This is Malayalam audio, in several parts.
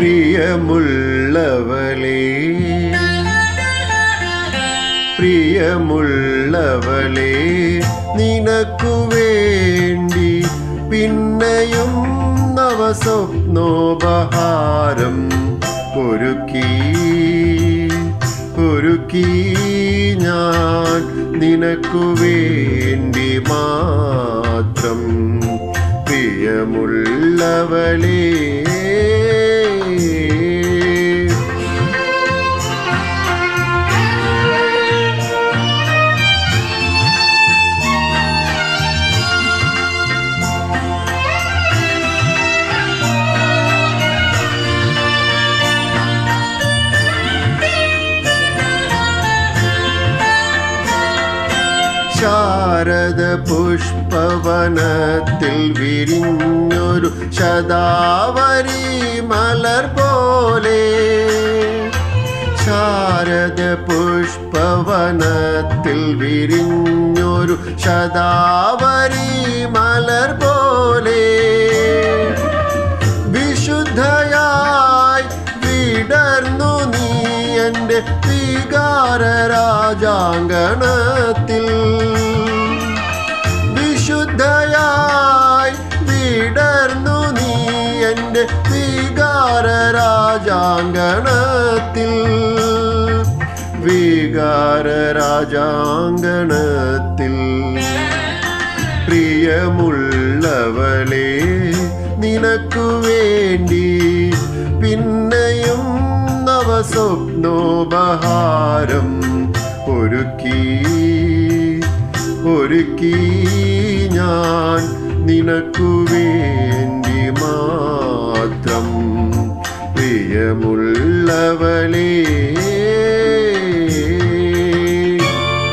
പ്രിയമുള്ളവളേ പ്രിയമുള്ളവളേ നിനക്കു വേണ്ടി പിന്നെയും നവസ്വപ്നോപഹാരം ഒരുക്കി ഒരുക്കി ഞാൻ നിനക്കു വേണ്ടി മാത്രം പ്രിയമുള്ളവളേ ശാരദ പുഷ്പവനത്തിൽ വിരിഞ്ഞൊരു ശതാവരി മലർ പോലെ ശാരദ പുഷ്പവനത്തിൽ വിരിഞ്ഞൊരു ശതാവരി മലർ പോലെ വിശുദ്ധയായി വിടർന്നു നീ എൻ്റെ വികാര രാജാങ്കണത്തിൽ വിശുദ്ധയായി വിടർന്നു നീ എൻ്റെ വികാര രാജാങ്കണത്തിൽ വികാര രാജാങ്കണത്തിൽ പ്രിയമുള്ളവളെ നിനക്കു വേണ്ടി പിന്നെയും നവസ്വപ്നോപഹാരം ഒരുക്കി ഒരുക്കി ഞാൻ നിനക്കു വേണ്ടി മാത്രം പ്രിയമുള്ളവളേ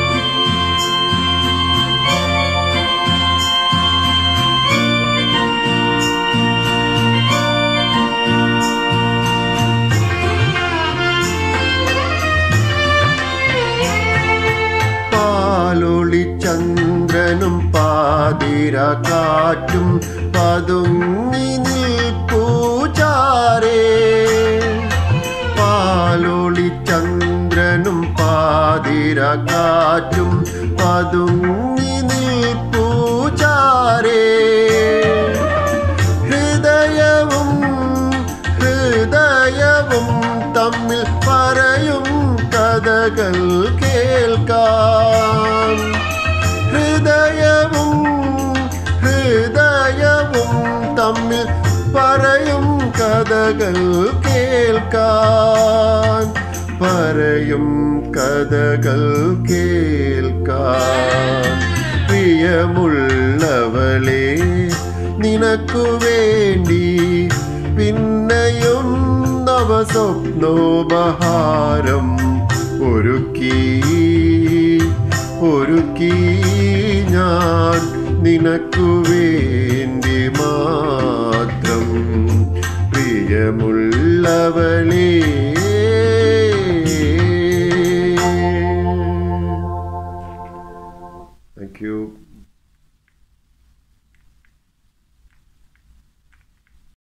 പാലൊളി ചന്ദ്രനും പാതിര കാറ്റും പതുങ്ങി നിൽപ്പൂചാരേ പാലൊളി ചന്ദ്രനും പാതിര കാറ്റും പതുങ്ങി നിൽപ്പൂചാരേ ഹൃദയവും ഹൃദയവും തമ്മിൽ പറയും കഥകൾ കേൾക്കാൻ ഹൃദയവും ഹൃദയവും തമ്മിൽ പറയും കഥകൾ കേൾക്കാൻ പറയും കഥകൾ കേൾക്കാൻ പ്രിയമുള്ളവളെ നിനക്കു വേണ്ടി പിന്നെയും നവസ്വപ്നോപഹാരം ഒരുക്കി ഒരുക്കി ഞാൻ നിനക്കു വേണ്ടി മാത്രം പ്രിയമുള്ളവളേ